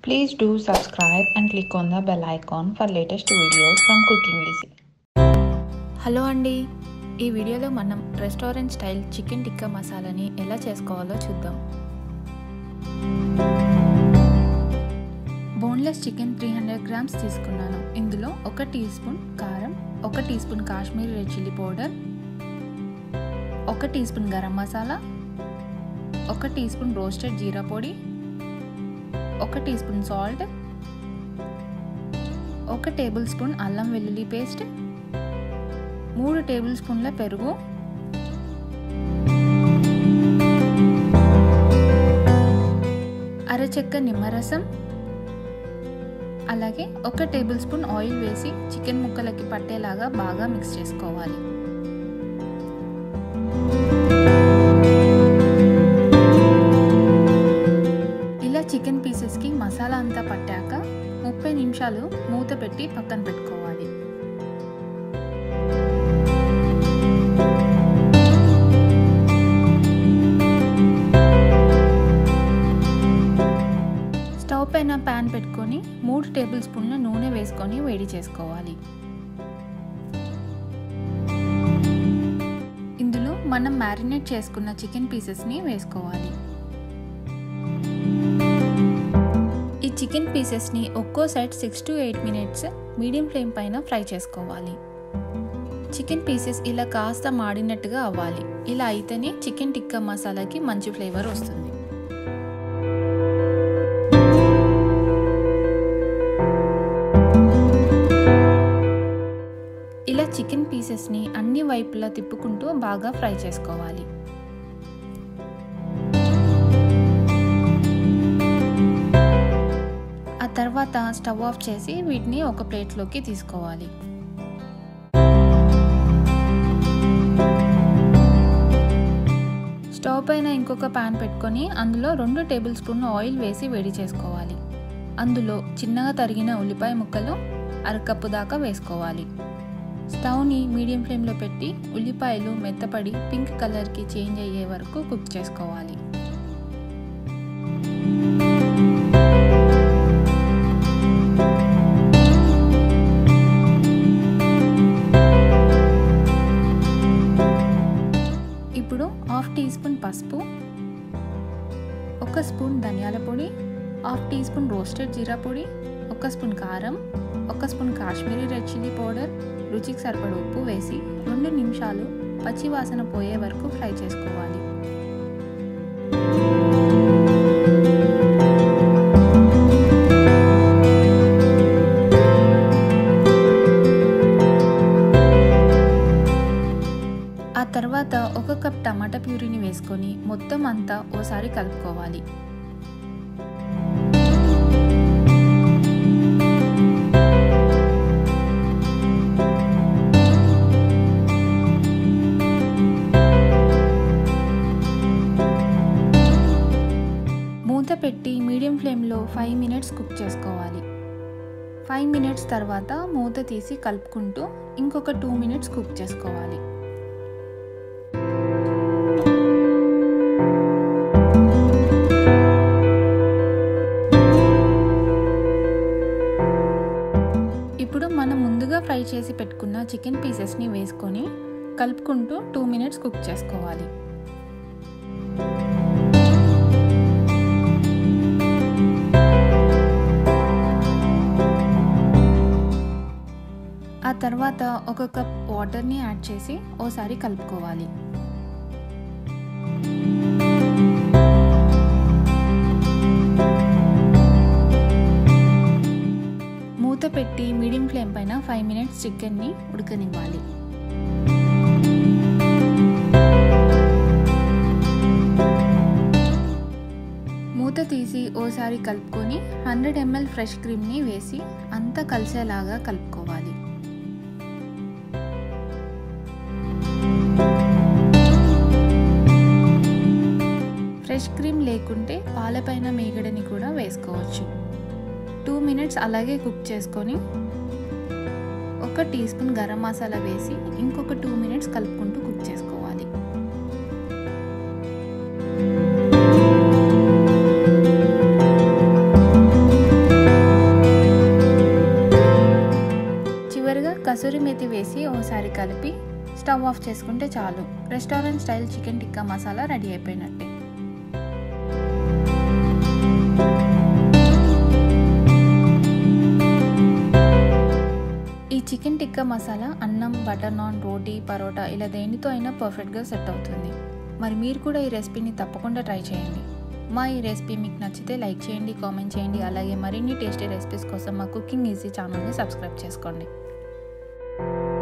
Please do subscribe and click on the bell icon for latest videos from Cooking Easy. Hello అండి ఈ వీడియోలో మనం restaurant style chicken tikka మసాలాని ఎలా చేసుకోవాలో చూద్దాం boneless chicken three hundred grams తీసుకున్నాను ఇందులో ఒక టీ స్పూన్ కారం ఒక teaspoon Kashmiri red chilli powder ఒక టీ స్పూన్ గరం మసాలా ఒక టీ స్పూన్ రోస్టెడ్ జీరా పొడి ఒక టీ స్పూన్ సాల్ట్ ఒక టేబుల్ స్పూన్ అల్లం వెల్లుల్లి పేస్ట్ మూడు టేబుల్ స్పూన్ల పెరుగు అరచెక్క నిమ్మరసం అలాగే ఒక టేబుల్ స్పూన్ ఆయిల్ వేసి చికెన్ ముక్కలకి పట్టేలాగా బాగా మిక్స్ చేసుకోవాలి ఇలా చికెన్ పీసెస్కి మసాలా అంతా పట్టాక ముప్పై నిమిషాలు మూత పెట్టి పక్కన పెట్టుకోవాలి స్టవ్ పైన ప్యాన్ పెట్టుకొని మూడు టేబుల్ స్పూన్ల నూనె వేసుకొని వేడి చేసుకోవాలి ఇందులో మనం మ్యారినేట్ చేసుకున్న చికెన్ పీసెస్ని వేసుకోవాలి ఈ చికెన్ పీసెస్ని ఒక్కో side six to eight minutes medium flame పైన ఫ్రై చేసుకోవాలి చికెన్ పీసెస్ ఇలా కాస్త మాడినట్టుగా అవ్వాలి ఇలా అయితేనే చికెన్ టిక్కా మసాలాకి మంచి ఫ్లేవర్ వస్తుంది ఇలా చికెన్ పీసెస్ని అన్ని వైపులా తిప్పుకుంటూ బాగా ఫ్రై చేసుకోవాలి ఆ తర్వాత స్టవ్ ఆఫ్ చేసి వీటిని ఒక ప్లేట్లోకి తీసుకోవాలి స్టవ్ పైన ఇంకొక ప్యాన్ పెట్టుకొని అందులో రెండు టేబుల్ స్పూన్ ఆయిల్ వేసి వేడి చేసుకోవాలి అందులో చిన్నగా తరిగిన ఉల్లిపాయ ముక్కలు అరకప్పు దాకా వేసుకోవాలి స్టవ్ని మీడియం ఫ్లేమ్లో పెట్టి ఉల్లిపాయలు మెత్తపడి పింక్ కలర్కి చేంజ్ అయ్యే వరకు కుక్ చేసుకోవాలి ఇప్పుడు హాఫ్ టీ స్పూన్ పసుపు ఒక స్పూన్ ధనియాల పొడి హాఫ్ టీ స్పూన్ రోస్టెడ్ జీరా పొడి ఒక స్పూన్ కారం ఒక spoon Kashmiri red chilli powder రుచికి సరిపడ ఉప్పు వేసి రెండు నిమిషాలు పచ్చి వాసన పోయే వరకు ఫ్రై చేసుకోవాలి ఆ తర్వాత ఒక కప్ టమాటా ప్యూరీని వేసుకొని మొత్తం అంతా ఓసారి కలుపుకోవాలి మూత పెట్టి మీడియం ఫ్లేమ్లో ఫైవ్ మినిట్స్ కుక్ చేసుకోవాలి ఫైవ్ మినిట్స్ తర్వాత మూత తీసి కలుపుకుంటూ ఇంకొక టూ మినిట్స్ కుక్ చేసుకోవాలి ఇప్పుడు మనం ముందుగా ఫ్రై చేసి పెట్టుకున్న చికెన్ పీసెస్ని వేసుకొని కలుపుకుంటూ టూ మినిట్స్ కుక్ చేసుకోవాలి ఆ తర్వాత ఒక కప్ వాటర్ని యాడ్ చేసి ఓసారి కలుపుకోవాలి మూత పెట్టి మీడియం ఫ్లేమ్ పైన ఫైవ్ మినిట్స్ చికెన్ని ఉడకనివ్వాలి మూత తీసి ఓసారి కలుపుకొని హండ్రెడ్ ఎంఎల్ ఫ్రెష్ క్రీమ్ని వేసి అంతా కలిసేలాగా కలుపుకోవాలి ఫ్రెష్ క్రీమ్ లేకుంటే పాలపైన మేగడని కూడా వేసుకోవచ్చు టూ మినిట్స్ అలాగే కుక్ చేసుకొని ఒక టీ స్పూన్ గరం మసాలా వేసి ఇంకొక టూ మినిట్స్ కలుపుకుంటూ కుక్ చేసుకోవాలి కసూరి మెతి వేసి ఓసారి కలిపి స్టవ్ ఆఫ్ చేసుకుంటే చాలు restaurant style chicken tikka masala ready అయిపోయినట్టే ఈ చికెన్ టిక్కా మసాలా అన్నం బటర్ నాన్ రోటీ పరోటా ఇలా దేనితో అయినా పర్ఫెక్ట్గా సెట్ అవుతుంది మరి మీరు కూడా ఈ రెసిపీని తప్పకుండా ట్రై చేయండి మా ఈ రెసిపీ మీకు నచ్చితే లైక్ చేయండి కామెంట్ చేయండి అలాగే మరిన్ని టేస్టీ రెసిపీస్ కోసం మా కుకింగ్ ఈజీ ఛానల్ని సబ్స్క్రైబ్ చేసుకోండి